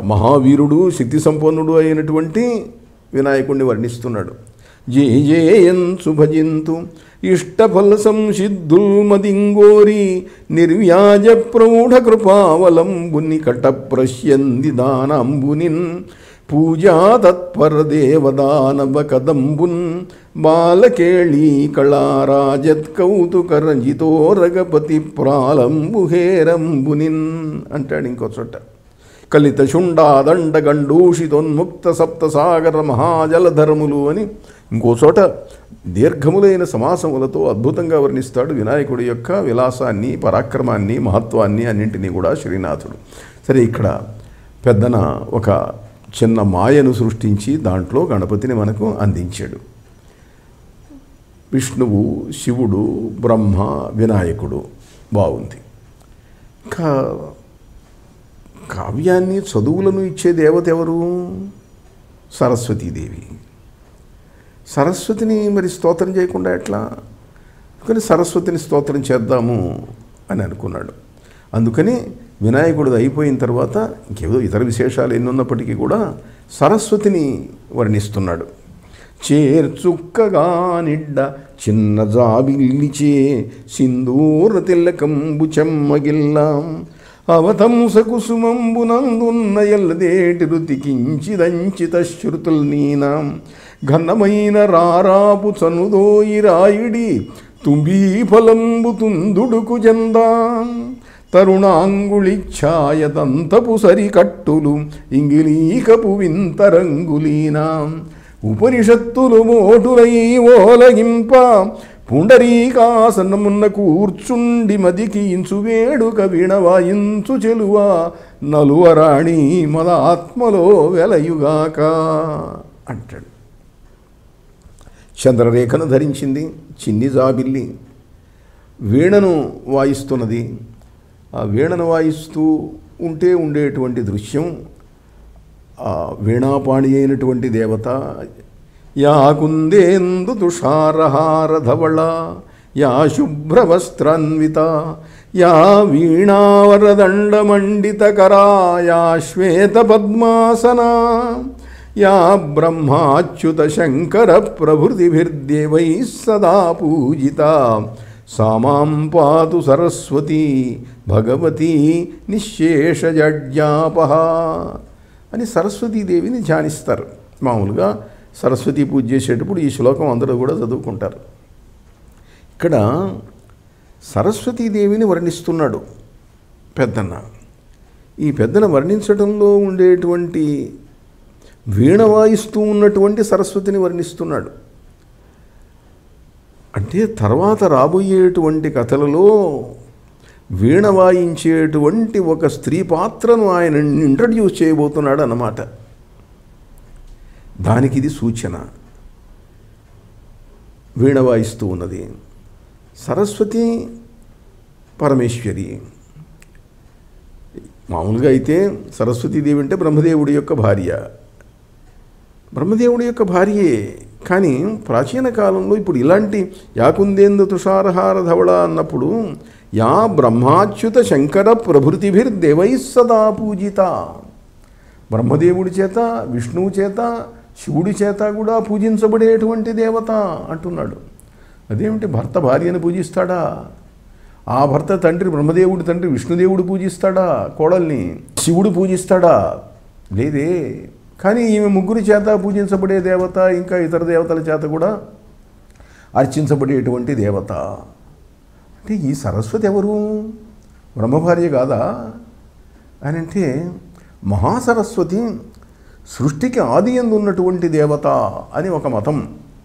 మహావీరుడు శక్తి సంపన్నుడు అయినటువంటి వినాయకుడిని వర్ణిస్తున్నాడు జే జేయంతు భజింతు ఇష్టఫల సంసిద్ధుల్ మదింగోరి నిర్వ్యాజ ప్రౌఢ కృపావలంబుని కట ప్రశ్యంది దానంబునిన్ పూజా తత్పర దేవదానవ కదంబున్ బాలకేళీ కళారాజత్ కౌతుక రంజితో రగపతి ప్రాలంబుహేరంబునిన్ అంటాడు ఇంకో చోట కలిత శుండాదండ గండూషితోన్ముక్త సప్త సాగర మహాజలధరములు అని ఇంకో చోట దీర్ఘములైన సమాసములతో అద్భుతంగా వర్ణిస్తాడు వినాయకుడి యొక్క విలాసాన్ని పరాక్రమాన్ని మహత్వాన్ని అన్నింటినీ కూడా శ్రీనాథుడు సరే ఇక్కడ పెద్దన ఒక చిన్న మాయను సృష్టించి దాంట్లో గణపతిని మనకు అందించాడు విష్ణువు శివుడు బ్రహ్మ వినాయకుడు బాగుంది ఇంకా కావ్యాన్ని చదువులను ఇచ్చే దేవత ఎవరు సరస్వతీదేవి సరస్వతిని మరి స్తోత్రం చేయకుండా ఎట్లా అందుకని సరస్వతిని స్తోత్రం చేద్దాము అని అనుకున్నాడు అందుకని వినాయకుడిది అయిపోయిన తర్వాత ఇంకేదో ఇతర విశేషాలు ఎన్నున్నప్పటికీ కూడా సరస్వతిని వర్ణిస్తున్నాడు చేర్చుక్కగా నిడ్డ చిన్న జాబిల్లిచే సింధూర తిల్లకంబు చెమ్మగిల్లాం అవతంస కుసుమంబునందున్న ఎల్లదేటి రుతికించిదంచిత శృతుల్ నీనాం ఘనమైన రారాపు చనుదోయి రాయుడి తుంబీ ఫలంబు తుందుడుకు జందాం తరుణాంగుళిఛాయదంతపు సరికట్టులు ఇంగిలీకపు వింతరంగులీనాం ఉపనిషత్తులు మోటులై ఓలగింప పుండరీకాసనమున్న కూర్చుండి మదికించు వేడుక విణవాయించు చెలువ నలువరాణి మద ఆత్మలో వెలయుగాక అంటాడు చంద్రరేఖను ధరించింది చిన్ని జాబిల్లి వీణను వాయిస్తున్నది ఆ వీణను వాయిస్తూ ఉంటే ఉండేటువంటి దృశ్యం ఆ వీణాపాణి అయినటువంటి దేవత యా కుందేందు తుషారహార ధవళ యా శుభ్రవస్త్రాన్విత యా వీణావరదండమండితకరా యా శ్వేత పద్మాసనా యా బ్రహ్మాచ్యుత శంకర ప్రభృతిభిర్దేవై సదా పూజిత సామాం పాతు సరస్వతి భగవతి నిశ్శేషజడ్యాప అని సరస్వతీదేవిని ధ్యానిస్తారు మామూలుగా సరస్వతి పూజ చేసేటప్పుడు ఈ శ్లోకం అందరూ కూడా చదువుకుంటారు ఇక్కడ సరస్వతీదేవిని వర్ణిస్తున్నాడు పెద్దన్న ఈ పెద్దన వర్ణించడంలో ఉండేటువంటి వీణ వాయిస్తూ ఉన్నటువంటి సరస్వతిని వర్ణిస్తున్నాడు అంటే తర్వాత రాబోయేటువంటి కథలలో వీణ వాయించేటువంటి ఒక స్త్రీ పాత్రను ఆయన ఇంట్రడ్యూస్ చేయబోతున్నాడు అన్నమాట దానికి ఇది సూచన వీణ వాయిస్తూ ఉన్నది సరస్వతి పరమేశ్వరి మామూలుగా అయితే సరస్వతీదేవి అంటే బ్రహ్మదేవుడి యొక్క భార్య బ్రహ్మదేవుడి యొక్క భార్యే కానీ ప్రాచీన కాలంలో ఇప్పుడు ఇలాంటి యాకుందేందు తుషారహార ధవళ అన్నప్పుడు యా బ్రహ్మాచ్యుత శంకర ప్రభృతిభిర్దేవై సదా పూజిత బ్రహ్మదేవుడి చేత విష్ణువు చేత శివుడి చేత కూడా పూజించబడేటువంటి దేవత అంటున్నాడు అదేమిటి భర్త భార్యను పూజిస్తాడా ఆ భర్త తండ్రి బ్రహ్మదేవుడి తండ్రి విష్ణుదేవుడు పూజిస్తాడా కోడల్ని శివుడు పూజిస్తాడా లేదే కానీ ఈమె ముగ్గురి చేత పూజించబడే దేవత ఇంకా ఇతర దేవతల చేత కూడా అర్చించబడేటువంటి దేవత అంటే ఈ సరస్వతి ఎవరు బ్రహ్మభార్య కాదా అని అంటే మహాసరస్వతి సృష్టికి ఆది ఎందు ఉన్నటువంటి దేవత అని ఒక మతం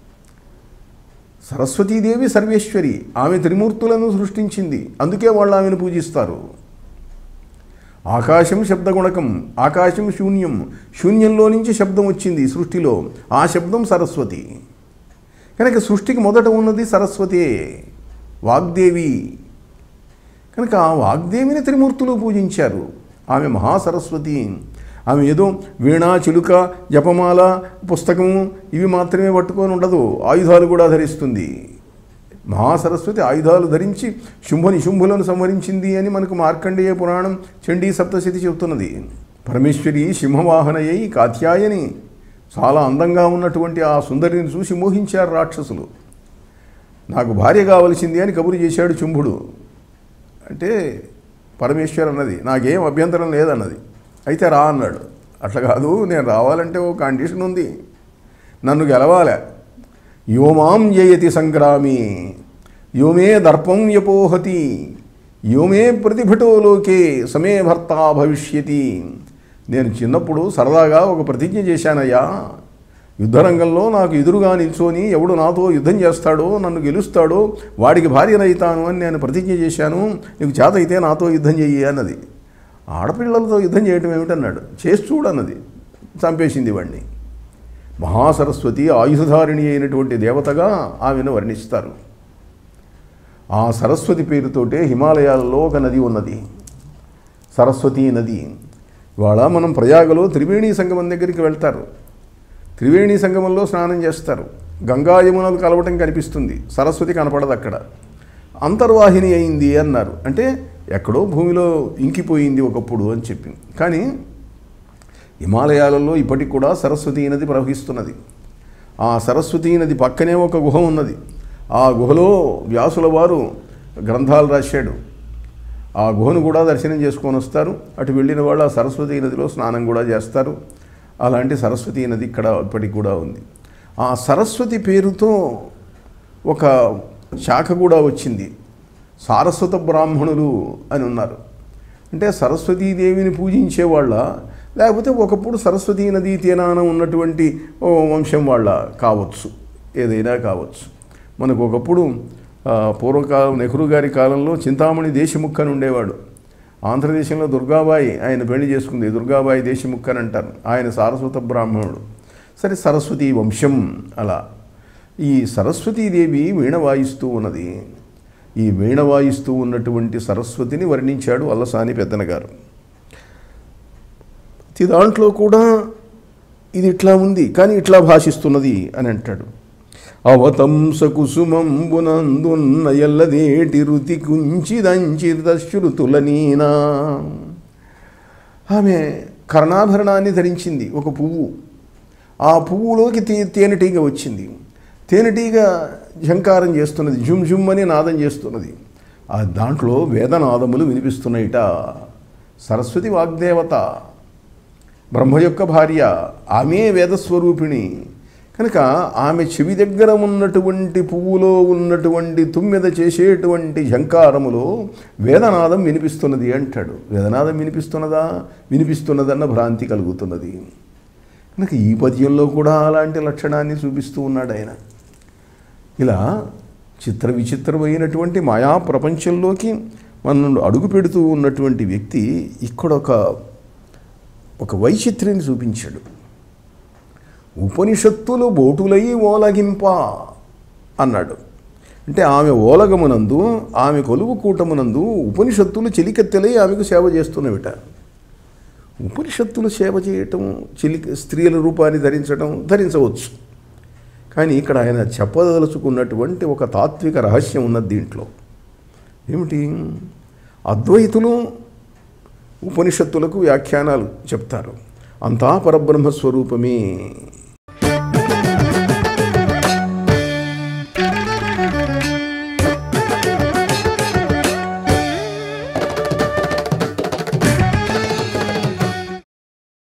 సరస్వతీదేవి సర్వేశ్వరి ఆమె త్రిమూర్తులను సృష్టించింది అందుకే వాళ్ళు ఆమెను పూజిస్తారు ఆకాశం శబ్దగుణకం ఆకాశం శూన్యం శూన్యంలో నుంచి శబ్దం వచ్చింది సృష్టిలో ఆ శబ్దం సరస్వతి కనుక సృష్టికి మొదట ఉన్నది సరస్వతే వాగ్దేవి కనుక ఆ వాగ్దేవిని త్రిమూర్తులు పూజించారు ఆమె మహాసరస్వతి ఆమె ఏదో వీణా చిలుక జపమాల పుస్తకము ఇవి మాత్రమే పట్టుకొని ఉండదు ఆయుధాలు కూడా ధరిస్తుంది మహాసరస్వతి ఆయుధాలు ధరించి శుంభని శుంభులను సంహరించింది అని మనకు మార్కండేయ పురాణం చండీ సప్తశతి చెబుతున్నది పరమేశ్వరి సింహవాహనయ్యి కాత్యాయని చాలా అందంగా ఉన్నటువంటి ఆ సుందరిని చూసి మోహించారు రాక్షసులు నాకు భార్య కావలసింది అని కబురు చేశాడు చుంభుడు అంటే పరమేశ్వర్ అన్నది నాకేం అభ్యంతరం లేదన్నది అయితే రా అన్నాడు అట్లా కాదు నేను రావాలంటే ఓ కండిషన్ ఉంది నన్ను గెలవాలే యోమాం జయతి సంగ్రామి యోమే దర్పం యపోహతి యోమే ప్రతిభటో లోకే సమే భర్త భవిష్యతి నేను చిన్నప్పుడు సరదాగా ఒక ప్రతిజ్ఞ చేశానయ్యా యుద్ధరంగంలో నాకు ఎదురుగా నిల్చొని ఎవడు నాతో యుద్ధం చేస్తాడో నన్ను గెలుస్తాడో వాడికి భార్యనైతాను అని నేను ప్రతిజ్ఞ చేశాను నీకు చేత అయితే నాతో యుద్ధం చెయ్యి అన్నది ఆడపిల్లలతో యుద్ధం చేయటం ఏమిటన్నాడు చేసి చూడన్నది చంపేసింది వాడిని మహాసరస్వతి ఆయుధధారిణి అయినటువంటి దేవతగా ఆమెను వర్ణిస్తారు ఆ సరస్వతి పేరుతోటే హిమాలయాలలో ఒక నది ఉన్నది సరస్వతీ నది ఇవాళ మనం ప్రయాగలో త్రివేణి సంగమం దగ్గరికి వెళ్తారు త్రివేణి సంగమంలో స్నానం చేస్తారు గంగా యమునలు కలవటం కనిపిస్తుంది సరస్వతి కనపడదు అక్కడ అంతర్వాహిని అయింది అన్నారు అంటే ఎక్కడో భూమిలో ఇంకిపోయింది ఒకప్పుడు అని చెప్పి కానీ హిమాలయాలలో ఇప్పటికి కూడా సరస్వతీ నది ప్రవహిస్తున్నది ఆ సరస్వతీ నది పక్కనే ఒక గుహ ఉన్నది ఆ గుహలో వ్యాసుల వారు గ్రంథాలు రాశాడు ఆ గుహను కూడా దర్శనం చేసుకొని వస్తారు అటు వెళ్ళిన వాళ్ళు ఆ సరస్వతీ నదిలో స్నానం కూడా చేస్తారు అలాంటి సరస్వతీ నది ఇక్కడ ఇప్పటికి కూడా ఉంది ఆ సరస్వతి పేరుతో ఒక శాఖ కూడా వచ్చింది సారస్వత బ్రాహ్మణులు అని ఉన్నారు అంటే సరస్వతీదేవిని పూజించేవాళ్ళ లేకపోతే ఒకప్పుడు సరస్వతీ నదీ తీరాన ఉన్నటువంటి ఓ వంశం వాళ్ళ కావచ్చు ఏదైనా కావచ్చు మనకు ఒకప్పుడు ఆ, పూర్వకాలం నెహ్రూ గారి కాలంలో చింతామణి దేశముఖ్ అని ఉండేవాడు ఆంధ్రదేశంలో దుర్గాబాయి ఆయన పెళ్లి చేసుకుంది దుర్గాబాయి దేశముఖ్ అని అంటారు ఆయన సారస్వత బ్రాహ్మణుడు సరే సరస్వతి వంశం అలా ఈ సరస్వతీదేవి వీణ వాయిస్తూ ఉన్నది ఈ వీణ వాయిస్తూ ఉన్నటువంటి సరస్వతిని వర్ణించాడు అల్లసాని పెద్దన గారు ప్రతి దాంట్లో కూడా ఇది ఇట్లా ఉంది కానీ ఇట్లా భాషిస్తున్నది అని అంటాడు అవతంస కుసుమంబునందున్న ఎల్లదేటి రుతి కుంచిదంచిరుతులనీనా ఆమె కర్ణాభరణాన్ని ధరించింది ఒక పువ్వు ఆ పువ్వులోకి తే తేనెటీగ వచ్చింది తేనెటీగ ఝంకారం చేస్తున్నది జుమ్ జుమ్ అని నాదం చేస్తున్నది ఆ దాంట్లో వేదనాదములు వినిపిస్తున్నాయిట సరస్వతి వాగ్దేవత బ్రహ్మ యొక్క భార్య ఆమె వేదస్వరూపిణి కనుక ఆమె చెవి దగ్గర ఉన్నటువంటి పువ్వులో ఉన్నటువంటి తుమ్మెద చేసేటువంటి ఝంకారములో వేదనాదం వినిపిస్తున్నది అంటాడు వేదనాదం వినిపిస్తున్నదా వినిపిస్తున్నదన్న భ్రాంతి కలుగుతున్నది కనుక ఈ పద్యంలో కూడా అలాంటి లక్షణాన్ని చూపిస్తూ ఉన్నాడు ఆయన ఇలా చిత్ర విచిత్రమైనటువంటి మాయా ప్రపంచంలోకి మనల్ని అడుగు పెడుతూ ఉన్నటువంటి వ్యక్తి ఇక్కడ ఒక ఒక వైచిత్ర్యాన్ని చూపించాడు ఉపనిషత్తులు బోటులై ఓలగింప అన్నాడు అంటే ఆమె ఓలగమునందు ఆమె కొలువు కూటమునందు ఉపనిషత్తులు చెలికెత్తెలై ఆమెకు సేవ చేస్తున్నవిట ఉపనిషత్తులు సేవ చేయటం చెలి స్త్రీల రూపాన్ని ధరించడం ధరించవచ్చు కానీ ఇక్కడ ఆయన చెప్పదలుచుకున్నటువంటి ఒక తాత్విక రహస్యం ఉన్నది దీంట్లో ఏమిటి అద్వైతులు ఉపనిషత్తులకు వ్యాఖ్యానాలు చెప్తారు అంతా పరబ్రహ్మస్వరూపమే